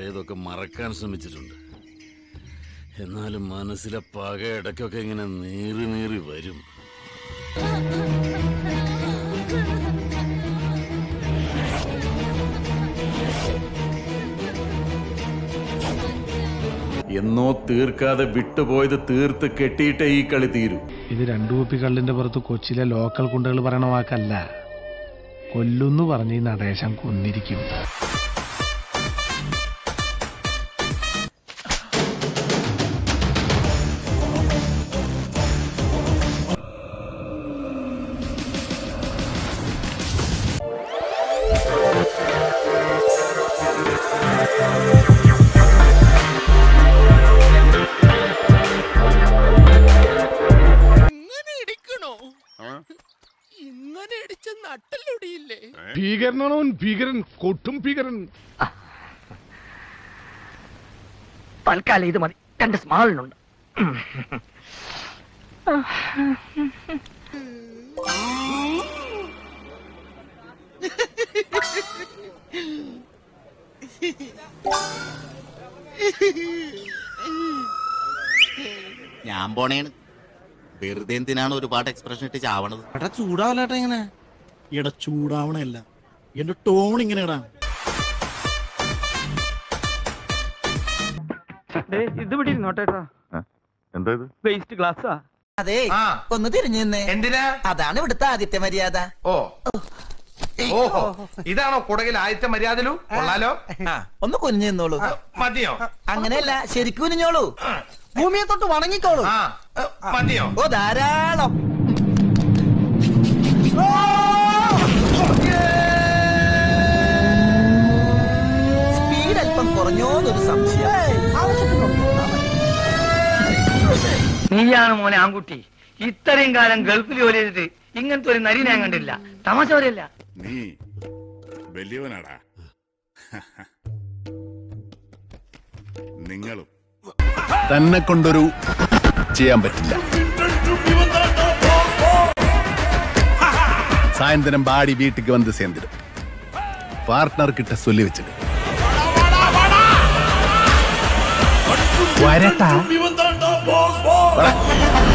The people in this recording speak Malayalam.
പഴയതൊക്കെ മറക്കാൻ ശ്രമിച്ചിട്ടുണ്ട് എന്നാലും മനസ്സിലെ പക ഇടയ്ക്കൊക്കെ ഇങ്ങനെ നീറി നീറി വരും എന്നോ തീർക്കാതെ വിട്ടുപോയത് തീർത്ത് കെട്ടിയിട്ടേ ഈ കളി തീരൂ ഇത് രണ്ടു കുപ്പി കള്ളിന്റെ പുറത്ത് കൊച്ചിയിലെ ലോക്കൽ കുണ്ടകൾ പറയണ വാക്കല്ല കൊല്ലുന്നു പറഞ്ഞ് ഈ നടേശം കൊന്നിരിക്കും ഇങ്ങനെ ഇടിക്കണോ ഇങ്ങനെ ഇടിച്ച നട്ടലൊടിയില്ലേ ഭീകരനാണോ ഭീകരൻ കൊട്ടും ഭീകരൻ തൽക്കാലം ഇത് മതി രണ്ട് സ്മാളിനുണ്ട് ഞാൻ പോണേണ് വെറുതെ എന്തിനാണ് ഒരുപാട് എക്സ്പ്രഷൻ ഇട്ട് ചാവണത് എടാ ചൂടാവല്ലേട്ടാ ഇങ്ങനെ എടാ ചൂടാവണല്ല എന്റെ ടോൺ ഇങ്ങനെ ഇടാ ഇത് ഇവിടെ ഇരുന്നോട്ടേട്ടാ എന്താ ഇത് വേസ്റ്റ് ഗ്ലാസ്സാ അതെ ഒന്ന് തിരിഞ്ഞു നിന്നേ എന്തിനാ അതാണ് ഇവിടുത്തെ ആദിത്യ മര്യാദ ഓ ഓഹോ ഇതാണോ കുടകിൽ ആദ്യത്തെ മര്യാദലു കൊള്ളാലോ ഒന്ന് കുനിഞ്ഞു നിന്നോളൂ മതിയോ അങ്ങനെയല്ല ശരിക്കും കുനിഞ്ഞോളൂ ഭൂമിയെ തൊട്ട് വണങ്ങിക്കോളൂ ആ മതിയോ ഓ ധാരാളം സ്പീഡ് അല്പം കുറഞ്ഞോന്നൊരു സംശയം ആവശ്യത്തിനുണ്ട് നീയാണ് മോനെ ആൺകുട്ടി ഇത്രയും കാലം ഗൾഫിൽ ജോലി ചെയ്തിട്ട് ഇങ്ങനത്തെ ഒരു നരി ഞാൻ കണ്ടില്ല തമാശ പറയല്ല നീ വലിയവനാടാ നിങ്ങളും തന്നെ കൊണ്ടൊരു ചെയ്യാൻ പറ്റില്ല സായന്തരം ബാടി വീട്ടുക്ക് വന്ന് சேர்ந்துடும் பார்ட்னர் கிட்ட சொல்லி வச்சிடு வரட்டா